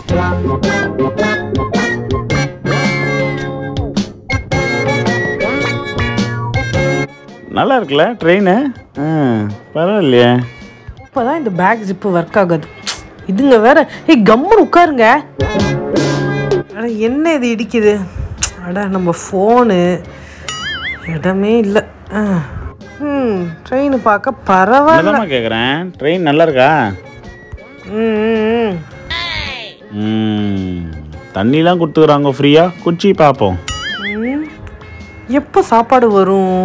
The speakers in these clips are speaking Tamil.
நல்லா இருக்குல்ல ட்ரெயின் ஆ பரவாயில்லையே இப்போதான் இந்த பேக் ஜிப்பு ஒர்க் ஆகுது இதுங்க வேற ஏய் கம்முன்னு உட்காருங்க அட என்ன இது இடிக்குது அட நம்ம ஃபோனு இடமே இல்லை ம் ட்ரெயின் பார்க்க பரவாயில்ல என்னதாம்மா கேட்குறேன் ட்ரெயின் நல்லா இருக்கா ம், ம், ம். ம் தண்ணிலாம் கொடுத்துக்குறாங்க ஃப்ரீயாக குச்சி பார்ப்போம் ம். எப்போ சாப்பாடு வரும்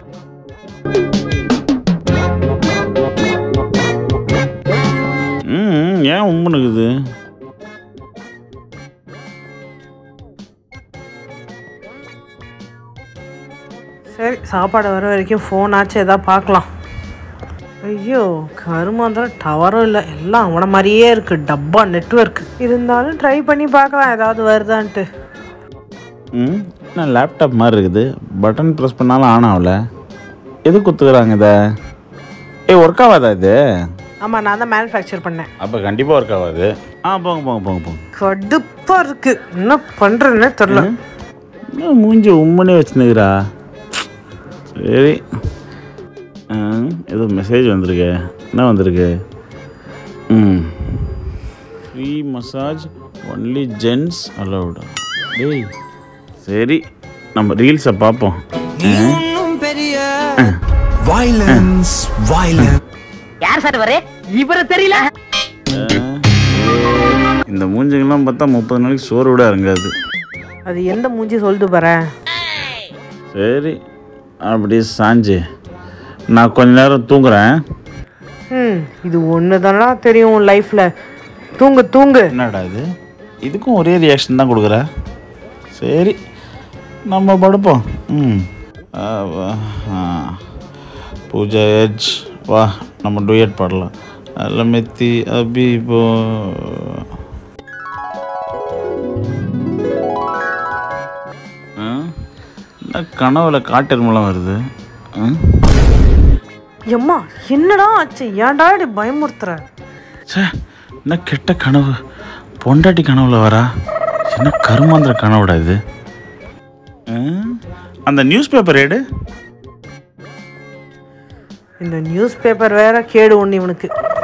ம் ம், ஏன் உம்முனுக்குது சரி சாப்பாடு வர வரைக்கும் ஃபோனாச்சும் எதாவது பார்க்கலாம் ஐயோ கருமாந்திரம் டவரும் இல்லை எல்லாம் அவன மாதிரியே இருக்கு டப்பா நெட்வொர்க் இருந்தாலும் ட்ரை பண்ணி பார்க்கலாம் ஏதாவது வருதான்ட்டு ம் என்ன லேப்டாப் மாதிரி இருக்குது பட்டன் ப்ரெஸ் பண்ணாலும் ஆன் ஆகல எது கொடுத்துக்குறாங்க இதை ஏய் ஒர்க் ஆகாதா இது ஆமாம் நான் தான் மேனுஃபேக்சர் பண்ணேன் அப்போ கண்டிப்பாக ஒர்க் ஆகாது ஆ போங்க போங்க போங்க போங்க கடுப்பாக இருக்கு என்ன பண்ணுறேன்னே தெரில என்ன மூஞ்சி உம்முனே வச்சுனுக்குறா சரி ஆ, ஏதோ மெசேஜ் வந்திருக்கு என்ன வந்திருக்கு ம் ஃப்ரீ மசாஜ் ஒன்லி ஜென்ஸ் அலவுடா டேய் சரி நம்ம ரீல்ஸை பார்ப்போம் Violence, violence. யார் சார் இவரு இவரு தெரியல இந்த மூஞ்சிங்கெல்லாம் பார்த்தா முப்பது நாளைக்கு சோறு விட இறங்காது அது எந்த மூஞ்சி சொல்லிட்டு போகிறேன் சரி அப்படியே சாஞ்சு நான் கொஞ்ச நேரம் தூங்குறேன் ம் இது ஒன்று தானா தெரியும் லைஃப்பில் தூங்கு தூங்கு என்னடா இது இதுக்கும் ஒரே ரியாக்ஷன் தான் கொடுக்குற சரி நம்ம படுப்போம் ம் ஆ, வா. ஆ. பூஜா எஜ் வா நம்ம டூயட் பாடலாம் அல்லமெத்தி அபி போ ஆ? என்ன கனவுல காட்டெருமெல்லாம் வருது ஆ? எம்மா என்னடா ஆச்சு ஏன்டா இப்படி பயமுறுத்துற ச்சே என்ன கெட்ட கனவு பொண்டாட்டி கனவுல வரா என்ன கருமாந்திர கனவுடா இது ஆ? அந்த நியூஸ் பேப்பர் எடு இந்த நியூஸ் பேப்பர் வேற கேடு ஒன்று இவனுக்கு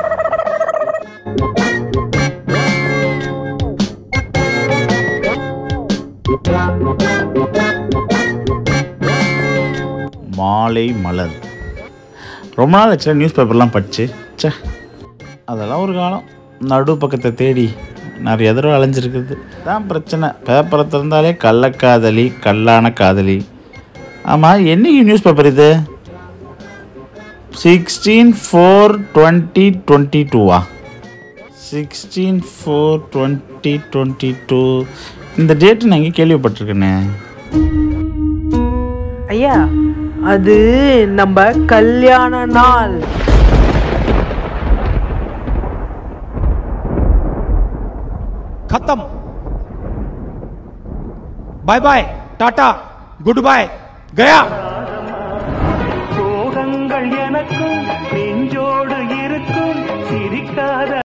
மாலை மலர் ரொம்ப நாள் ஆச்சு நியூஸ் பேப்பர்லாம் படிச்சு ச்சே அதெல்லாம் ஒரு காலம் நடு பக்கத்தை தேடி நிறைய தடவை அலைஞ்சிருக்குது தான் பிரச்சனை பேப்பரை திறந்தாலே கள்ளக்காதலி கல்லான காதலி ஆமாம் என்னைக்கு நியூஸ் பேப்பர் இது சிக்ஸ்டீன் ஃபோர் டுவெண்ட்டி டுவெண்ட்டி டூவா sixteen four twenty twenty two இந்த டேட்டு நான் எங்கே கேள்விப்பட்டிருக்கேனே ஐயா அது நம்ம கல்யாண நாள் खत्म bye bye tata good bye गया சோகங்கள் எனக்கும் நெஞ்சோடு இருக்கும் சிரிக்காத